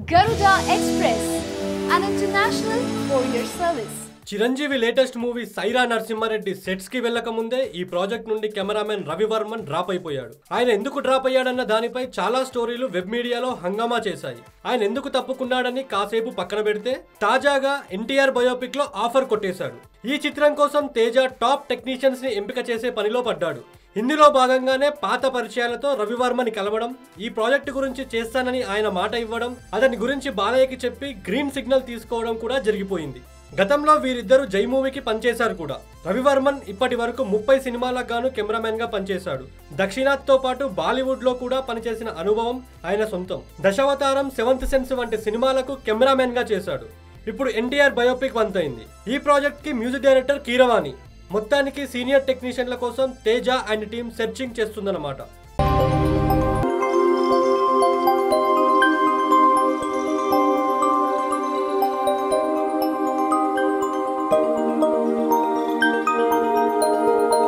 Garuda Express, an international courier service. Chiranjeevi latest movie Sye Raa Narasimha Reddy sets కి వెళ్లక ముందే ఈ ప్రాజెక్ట్ నుండి కెమెరామెన్ రవివర్మన్ డ్రాప్ అయిపోయాడు ఆయన ఎందుకు డ్రాప్ అయ్యాడన్న దానిపై చాలా స్టోరీలు వెబ్ మీడియాలో హంగామా చేశాయి ఆయన ఎందుకు తప్పుకున్నాడని కాసేపు పక్కన పెడితే తాజాగా ఎన్టీఆర్ బయోపిక్ లో ఆఫర్ కొట్టేశాడు ఈ చిత్రం కోసం తేజ టాప్ టెక్నీషియన్స్ ని ఎంపిక చేసే పనిలో పడ్డాడు ఇందులో భాగంగానే పాత పరిచయాలతో రవివర్మని కలవడం ఈ ప్రాజెక్టు గురించి చేస్తానని ఆయన మాట ఇవ్వడం అతని గురించి బాలయ్యకి చెప్పి గ్రీన్ సిగ్నల్ తీసుకోవడం కూడా జరిగిపోయింది గతంలో వీరిద్దరూ జై మూవీకి పనిచేశారు కూడా రవివర్మన్ ఇప్పటి వరకు ముప్పై సినిమాలకు గాను కెమెరామెన్ గా పనిచేశాడు దక్షిణాథ్ తో పాటు బాలీవుడ్ లో కూడా పనిచేసిన అనుభవం ఆయన సొంతం దశావతారం సెవెంత్ సెన్స్ వంటి సినిమాలకు కెమెరామెన్ గా చేశాడు ఇప్పుడు ఎన్టీఆర్ బయోపిక్ వంతైంది ఈ ప్రాజెక్ట్ కి మ్యూజిక్ డైరెక్టర్ కీరవాణి మొత్తానికి సీనియర్ టెక్నీషియన్ల కోసం తేజ అండ్ టీం సెర్చింగ్ చేస్తుందన్నమాట